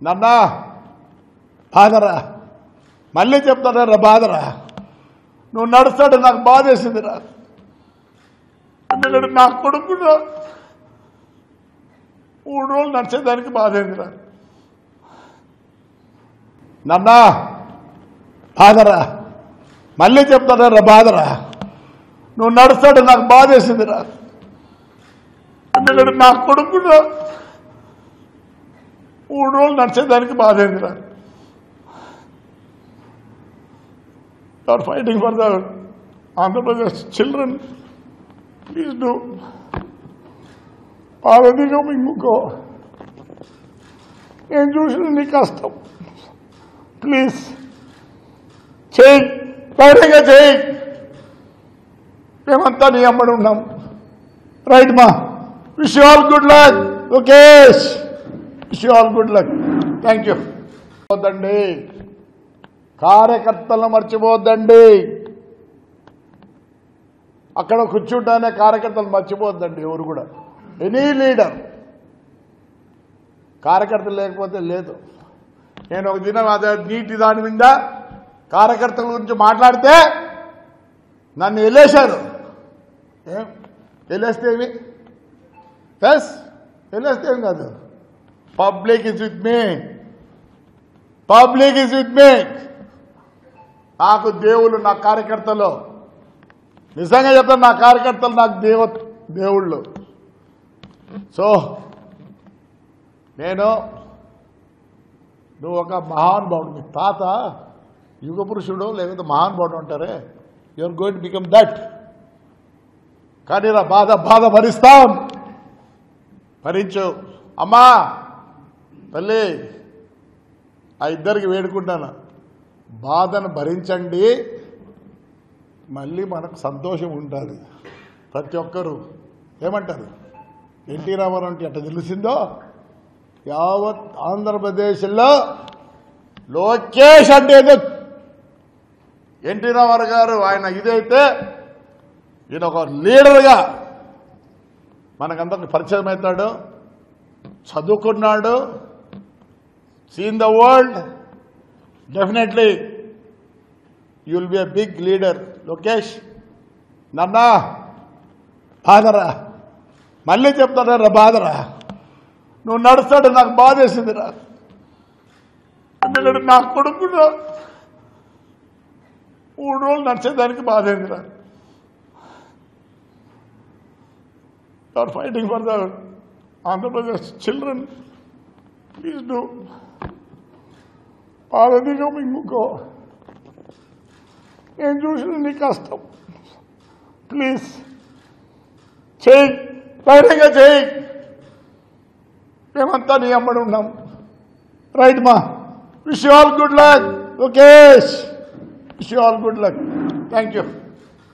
నన్నా బాధరా మళ్ళీ చెప్తారా బాధరా నువ్వు నడుస్తాడు నాకు బాధేసిందిరా ఎందుకంటే నా కొడుకు మూడు రోజులు నడిచేదానికి బాధేందిరా నన్నా బాధరా మళ్ళీ చెప్తారా బాధరా నువ్వు నడుస్తాడు నాకు బాధేసిందిరా ఎందుకంటే నా కొడుకు మూడు రోజులు నడిచేదానికి బాధేందిరా are fighting for the Andhra Pradesh children please do పాలదిగో ఇంకో నేను చూసిన నీ కష్టం ప్లీజ్ చేయి ధైర్యంగా చేయి మేమంతా నీ అమ్మడి ఉన్నాం రైట్ మా wish all good luck Lokesh wish all good luck thank you వద్దండి కార్యకర్తలను మర్చిపోద్దండి అక్కడ కూర్చుంటానే కార్యకర్తలు మర్చిపోద్దండి ఎవరు కూడా ఎనీ లీడర్ కార్యకర్తలు లేకపోతే లేదు నేను ఒక దినం అదే నీటి దాని మీద కార్యకర్తల గురించి మాట్లాడితే నన్ను వెళ్ళేశారు ఏం వెళ్ళేస్తే ఏమి ఎస్ వెళ్ళేస్తే ఏం కాదు public is with me public is with me నాకు దేవుళ్ళు నా కార్యకర్తలు నిజంగా చెప్తాను నా కార్యకర్తలు నాకు దేవ దేవుళ్ళు సో నేను నువ్వు ఒక మహానుభావుడు మీ తాత యుగ పురుషుడు లేకపోతే మహానుభావుడు అంటారే you're going to become that కానీ నా బాధ బాధ భరిస్తాం భరించు అమ్మా తల్లి ఆ ఇద్దరికి వేడుకుంటాను బాధను భరించండి మళ్ళీ మనకు సంతోషం ఉంటుంది ప్రతి ఒక్కరూ ఏమంటారు ఎన్టీ రామారావు అంటే ఎట్ట తెలిసిందో యావత్ ఆంధ్రప్రదేశ్లో లోకేష్ అంటే ఏదో ఎన్టీ రామారావు గారు ఆయన ఇదైతే ఈయన ఒక లీడర్గా మనకందరికి పరిచయం అవుతాడు చదువుకున్నాడు seen the world definitely you will be a big leader Lokesh నన్నా బాధరా మళ్ళీ చెప్తారా బాధరా నువ్వు నడుస్తాడు నాకు బాధేసిందిరా ఎందుకంటే నా కొడుకు మూడు రోజులు నడిచేదానికి బాధేందిరా are fighting for the Andhra Pradesh children please do పాలదిగో ఇంకో నేను చూసిన నీ కష్టం ప్లీజ్ చేయి ధైర్యంగా చేయి మేమంతా నీ అమ్మడి ఉన్నాం రైట్ మా wish all good luck Lokesh wish all good luck thank you